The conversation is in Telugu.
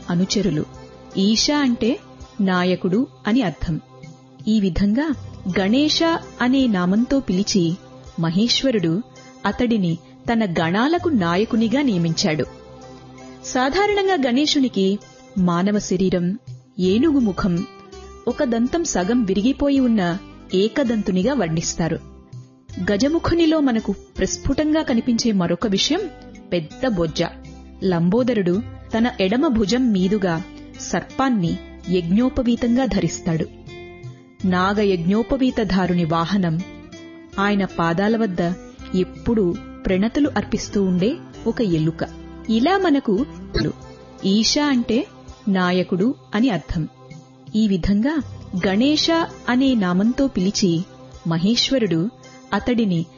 అనుచరులు ఈశ అంటే నాయకుడు అని అర్థం ఈ విధంగా గణేశ అనే నామంతో పిలిచి మహేశ్వరుడు అతడిని తన గణాలకు నాయకునిగా నియమించాడు సాధారణంగా గణేశునికి మానవ శరీరం ఏనుగు ముఖం ఒక దంతం సగం విరిగిపోయి ఉన్న ఏకదంతునిగా వర్ణిస్తారు గజముఖునిలో మనకు ప్రస్ఫుటంగా కనిపించే మరొక విషయం పెద్ద బొజ్జ లంబోదరుడు తన ఎడమ భుజం మీదుగా సర్పాన్ని యజ్ఞోపవీతంగా ధరిస్తాడు నాగయజ్ఞోపవీతధారుని వాహనం ఆయన పాదాల వద్ద ఎప్పుడూ ప్రణతులు అర్పిస్తూ ఉండే ఒక ఎలుక ఇలా మనకు ఈశ అంటే నాయకుడు అని అర్థం ఈ విధంగా గణేశ అనే నామంతో పిలిచి మహేశ్వరుడు అతడిని